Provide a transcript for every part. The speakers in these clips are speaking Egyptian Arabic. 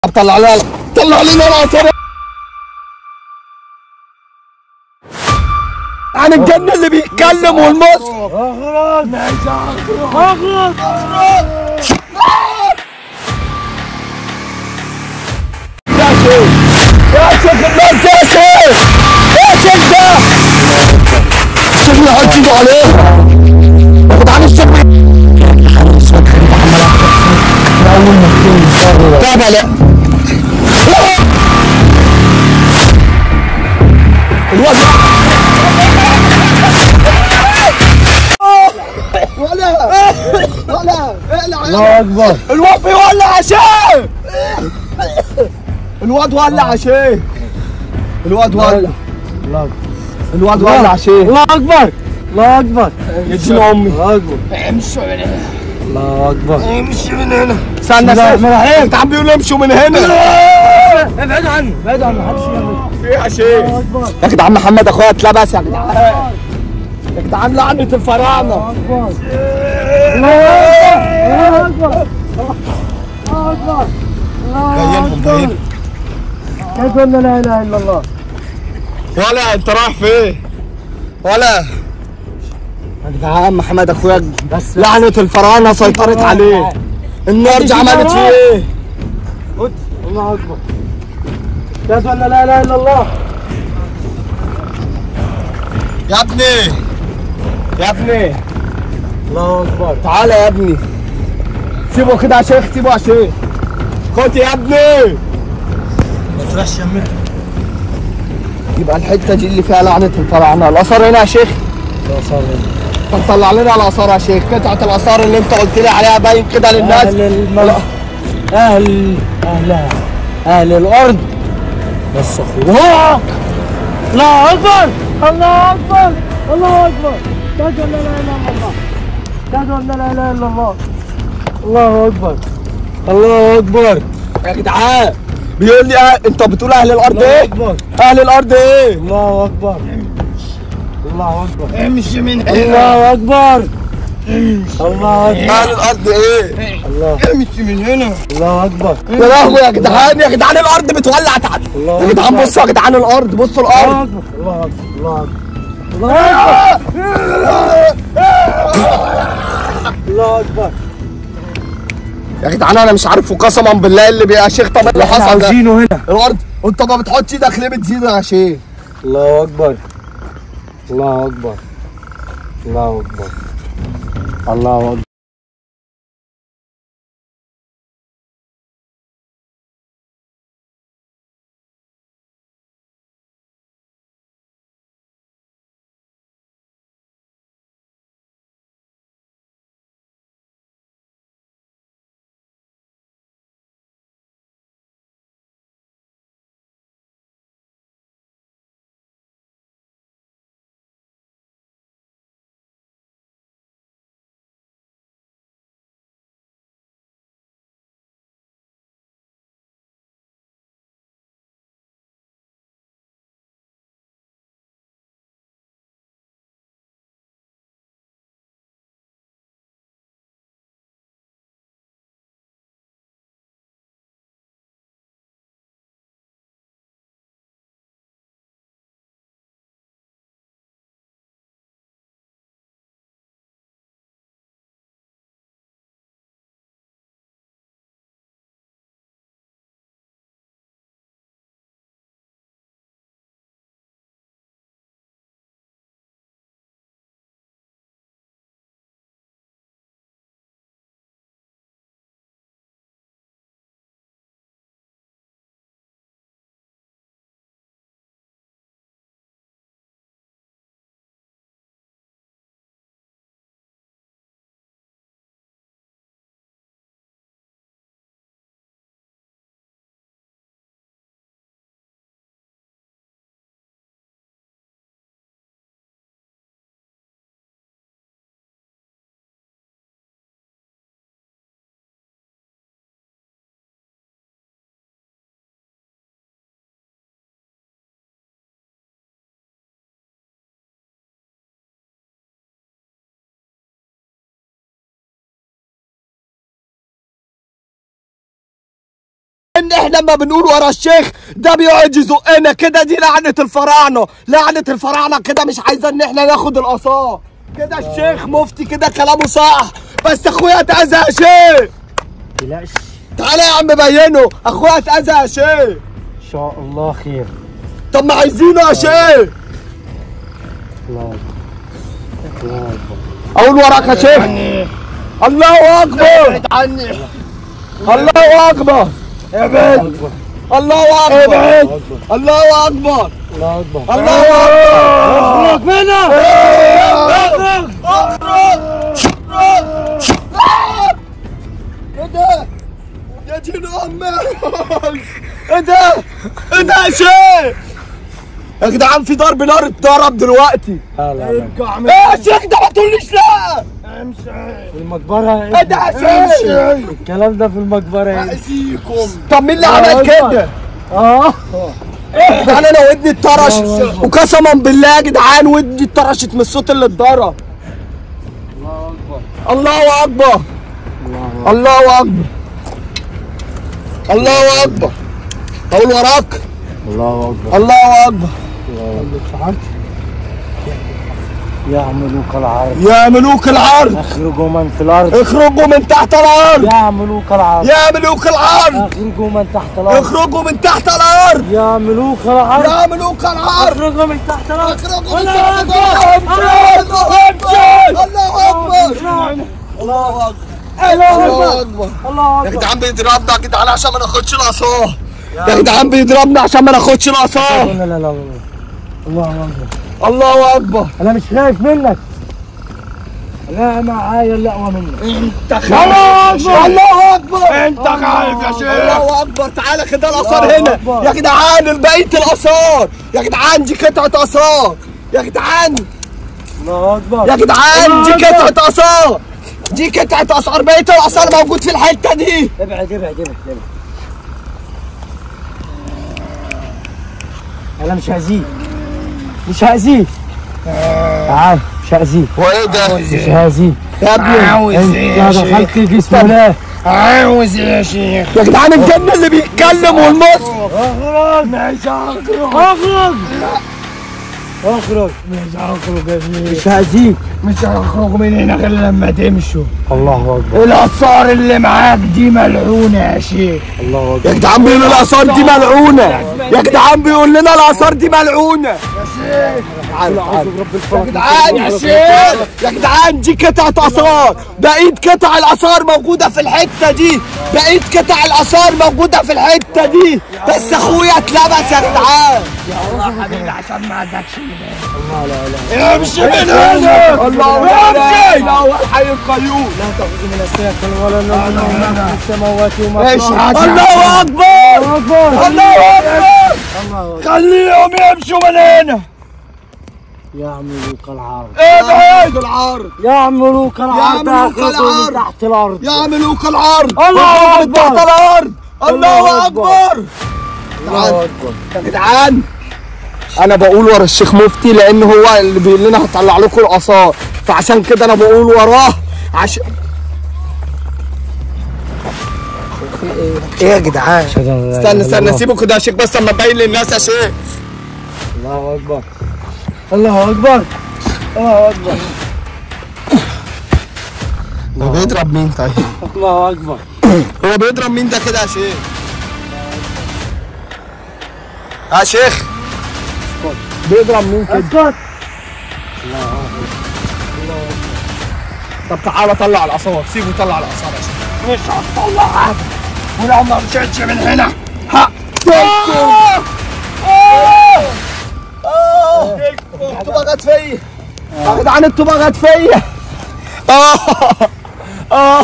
طلع لنا طلع لنا العصر عن الجن اللي بيتكلم والمص اخرج اخرج يا شيخ يا شيخ الناس يا شيخ يا شيخ ده الشيخ اللي حط ايده عليه ياخد عن الشيخ تابع لا الواد ولا ولا اقلع الله اكبر الواد بيولع يا شيخ الواد ولع يا شيخ الواد ولع الله اكبر الواد ولع يا شيخ الله اكبر الله اكبر يدين امي الله اكبر امشوا من هنا الله اكبر امشي من هنا استنى الله استنى الرحمن الرحيم. انت عم بيقولوا امشوا من هنا ابعد عني ابعد عني محدش يعمل في يا شيخ الله اكبر يا جدعان محمد اخويا اتلبس يا جدعان يا جدعان لعنة الفراعنة اكبر الله اكبر الله اكبر الله جايينهم اكبر جايين كيف قلنا لا اله الا الله ولا انت رايح فين ولا يا جدعان محمد اخويا بس لعنة الفراعنة سيطرت عليه النار دي عملت فيه ايه قد الله اكبر كيف قلنا لا اله الا الله يا ابني يا ابني الله اكبر تعالى يا ابني سيبه كده يا شيخ سيبه يا شيخ خد يا ابني ما تروحش يمك يبقى الحته دي اللي فيها لعنه الفراعنه الاثار هنا يا شيخ الله صار طب طلع لنا الاثار يا شيخ قطعه الاثار اللي انت قلت لي عليها باين كده للناس اهل الملا اهل اهلها اهل الارض مسخوها الله اكبر الله اكبر الله اكبر اشهد ان لا اله الا الله اشهد ان لا اله الا الله الله اكبر الله اكبر يا جدعان بيقول لي اه انت بتقول اهل الارض الله ايه اكبر اهل الارض ايه الله اكبر الله اكبر امشي من الله اكبر الله اكبر اهل الارض ايه الله امشي من هنا الله اكبر يا لهوي يا جدعان يا جدعان الارض بتولع تعال الله يا جدعان أكبر. بصوا يا جدعان الارض بصوا الارض الله اكبر الله اكبر الله اكبر الله اكبر يا جدعان انا مش عارف وقسما بالله اللي بي- يا شيخ طب اللي احنا حصل ده عاوزينه هنا الارض انت ما بتحطش ايدك ليه بتزيد يا شيخ الله اكبر الله اكبر الله اكبر الله اكبر ان احنا لما بنقول ورا الشيخ ده بيقعد يزقنا كده دي لعنه الفراعنه لعنه الفراعنه كده مش عايزه ان احنا ناخد القصاه كده الشيخ مفتي كده كلامه صح بس اخويا اتاذى يا شيخ تقلقش تعالى يا عم بينه اخويا اتاذى يا شيخ ان شاء الله خير طب ما عايزينه يا شيخ الله اكبر الله اكبر اقول وراك يا شيخ الله اكبر عني الله اكبر ابعد الله اكبر الله اكبر الله اكبر الله اكبر اخرج منها اخرج ايه ده؟ يا دين امك ايه ده؟ ايه ده يا شيخ؟ يا جدعان في ضرب نار اتضرب دلوقتي لا لا لا ايه يا شيخ ده ما تقوليش لا في المقبرة ايه ده يا شيخ؟ الكلام ده في المقبرة يا اذيكم طب مين اللي عمل كده؟ اه يا جدعان انا ودني اتطرشت وقسما بالله يا جدعان ودني اتطرشت من الصوت اللي اتضرب الله اكبر الله اكبر الله اكبر اقول وراك الله اكبر الله اكبر يا ملوك العرب يا ملوك العرض اخرجوا من في الارض اخرجوا من تحت الارض يا ملوك العرب يا ملوك العرض اخرجوا من تحت الارض اخرجوا من تحت الارض يا ملوك العرب يا ملوك العرض اخرجوا من تحت الارض اخرجوا من الله تحت أكبر. الارض الله اكبر الله اكبر الله اكبر الله يا اكبر جدعان بيضربنا يا جدعان عشان ما ناخدش العصا يا جدعان بيضربنا عشان ما ناخدش العصا لا لا لا لا الله اكبر الله اكبر انا مش خايف منك لا معايا اللي اقوى منك انت الله خايف اكبر الله اكبر انت خايف يا شيخ الله اكبر تعالى كده الاثار الله هنا أكبر. يا جدعان بقيه الاثار يا جدعان دي قطعه اثار يا جدعان الله اكبر يا جدعان دي الله أكبر. قطعه اثار دي قطعه اثار بقيه الاثار موجود في الحته دي ابعد ابعد ابعد ابعد انا مش هأذيك مش هأذيك تعال مش هأذيك وايه ده مش هأذيك يا ابني عاوز انت ايه يا شيخ دخلت جسم الله عاوز ايه يا شيخ يا جدعان الجن اللي بيتكلم والمص اخرج مش هخرج اخرج اخرج مش هخرج يا شيخ مش هأذيك مش هخرج من هنا غير لما تمشوا الله اكبر الاثار اللي معاك دي ملعونه يا شيخ الله اكبر يا جدعان بيقول الاثار دي ملعونه يا جدعان بيقول لنا الاثار دي ملعونه اعوذ برب الفلق جدعان يا شيخ يا جدعان دي قطعة آثار بقية قطع الآثار موجودة في الحتة دي بقية قطع الآثار موجودة في الحتة دي بس أخويا اتلبس يا جدعان والله حبيبي عشان ما اذكش الله لا لا امشي من هنا الله لا إله إلا هو الحي القيوم لا تأخذ من السيف ولا نزل من السماوات وما في ايش الأرض. حاجة الله أكبر الله اكبر الله أكبر الله أكبر. خليهم يمشوا من هنا يا ملوك العرب ابعد العرض يا ملوك العرب ملوك اخرجوا من العرض. تحت الارض يا ملوك العرض الله من تحت أكبر. الأرض الله الله أكبر. أكبر الله اكبر يا جدعان انا بقول ورا الشيخ مفتي لان هو اللي بيقول لنا هطلع لكم الاثار فعشان كده انا بقول وراه عشان ايه يا جدعان استنى استنى سيبه كده يا شيخ بس اما ابين للناس يا شيخ الله اكبر الله اكبر الله اكبر هو بيضرب مين طيب الله اكبر هو بيضرب مين ده كده يا شيخ يا شيخ بيضرب مين كده اسكت طب تعالى طلع الاثار سيبه يطلع الاثار يا شيخ مش هتطلع حاجة ولو ما مشيتش من هنا ها الطوبة جت فيا يا جدعان الطوبة جت فيا اه اه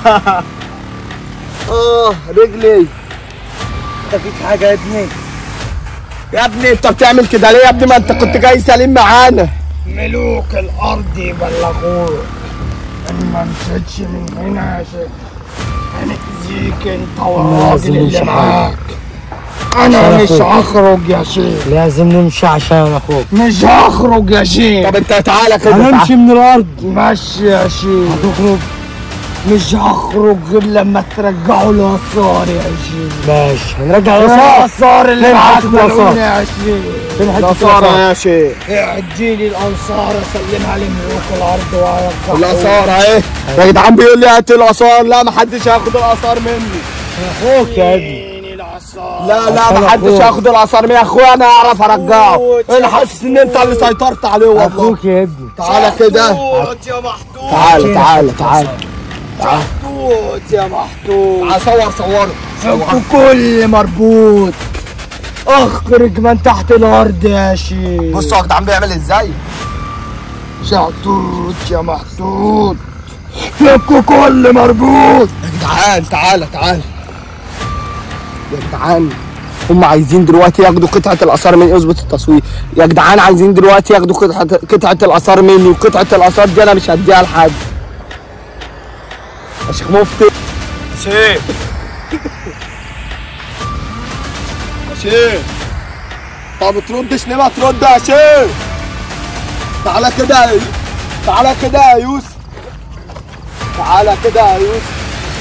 اه رجلي انت فيك حاجه يا ابني يا ابني انت بتعمل كده ليه يا ابني ما انت كنت جاي سليم معانا ملوك الارض يبلغوك ان ما مشيتش من هنا يا شيخ هنأذيك انت والراجل اللي نمشي معاك انا مش هخرج يا شيخ لازم نمشي عشان اخوك مش هخرج يا شيخ طب انت تعالى كده هنمشي من الارض مشي يا شيخ هتخرج مش هخرج غير لما ترجعوا الاثار يا شيخ ماشي هنرجع الاثار الأصار اللي فين معاك حتة الأثار؟ ملعونة يا شيخ فين حتة الأثار الأصار؟ يا شيخ ادي لي الانصار اسلمها لملوك الارض ويرجعوا الآثار اهي يا جدعان بيقول لي هات الآثار لا محدش هياخد الآثار مني أخوك يا ابني اديني الاثار لا لا أصل محدش أخوك. هياخد الآثار مني أخويا أنا أعرف أرجعه أخوك. أنا حاسس إن أنت اللي سيطرت عليه والله أخوك يا ابني تعالى كده محطوط يا محطوط تعالى تعالى تعالى محطوط يا محطوط تعالى صور صور فك كل مربوط اخرج من تحت الارض يا شيخ بصوا يا جدعان بيعمل ازاي شعطوط يا محطوط فك كل مربوط يا جدعان تعالى تعالى يا جدعان هم عايزين دلوقتي ياخدوا قطعة الآثار مني اظبط التصوير يا جدعان عايزين دلوقتي ياخدوا قطعة قطعة الآثار مني وقطعة الآثار دي أنا مش هديها لحد يا شيخ مفتي يا شيخ يا شيخ طب تردش ليه ما ترد يا شيخ تعالى كده يا- تعالى كده يا يوسف تعالى كده يا يوسف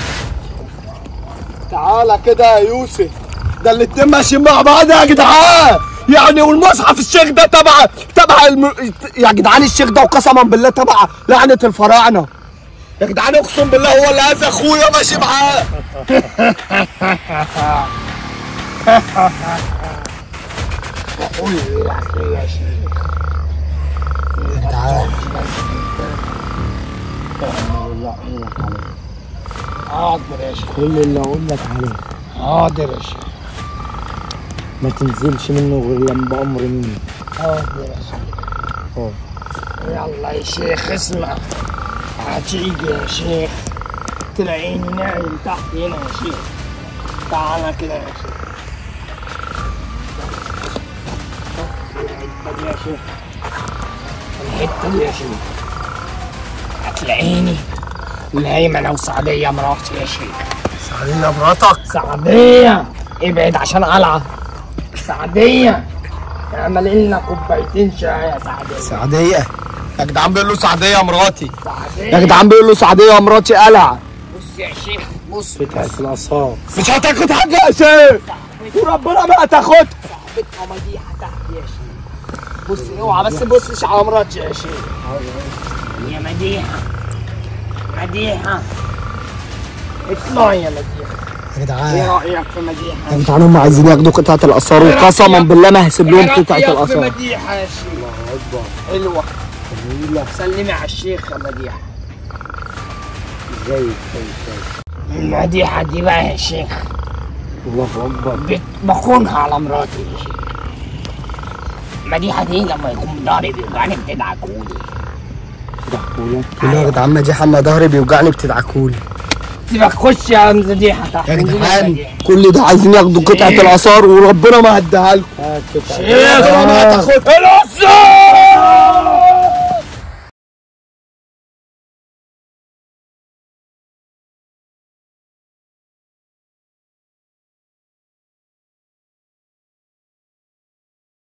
تعالى كده يا يوسف ده الاتنين ماشيين مع بعض يا جدعان يعني والمصحف الشيخ ده تبع تبع الم... يا جدعان الشيخ ده وقسما بالله تبع لعنة الفراعنة يا جدعان اقسم بالله هو اللي هذا اخويا ماشي معاه حاضر يا شيخ كل اللي أقول لك عليه حاضر يا شيخ ما تنزلش منه غير لما بأمر مني حاضر يا شيخ اه. يلا يا شيخ اسمع هتيجي يا شيخ تلاقيني نايم تحت هنا يا شيخ تعالى كده يا شيخ الحتة دي يا شيخ الحتة دي يا شيخ هتلاقيني نايم انا وسعدية مراتي يا شيخ سعدية مراتك سعدية ابعد عشان قلعة سعدية اعمل لنا كوبايتين شاي يا سعدية سعدية يا جدعان بيقول له سعدية مراتي سعدية يا جدعان بيقول له سعدية مراتي قلع بص يا شيخ بص قطعة الأصار مش هتاخد حاجة يا شيخ وربنا ما هتاخد صاحبتها مديحة تحت يا شيخ بص اوعى بس بصش على مراتي يا شيخ يا مديحة مديحة اطلعي يا مديحة يا ايه جدعان رأيك في مديحة؟ يا جدعان هم عايزين ياخدوا قطعة الآثار وقسما بالله ما هسيب لهم ايه قطعة رأيك في الآثار مديحة يا شيخ؟ حلوة سلمي على الشيخ يا مديحة ازاي ازاي المديحة دي بقى يا شيخ الله أكبر بت- بخونها على مراتي يا شيخ مديحة دي لما يكون ضهري بيوجعني بتدعكولي ضحكولك يا جدعان مديحة اما ظهري بيوجعني بتدعكولي سيبك خش يا مديحة تحت يا انزلي جدعان مديحة. كل ده عايزين ياخدوا قطعة الآثار وربنا ما هديها لكم هات قطعة شيخ ما هتاخد الأسرة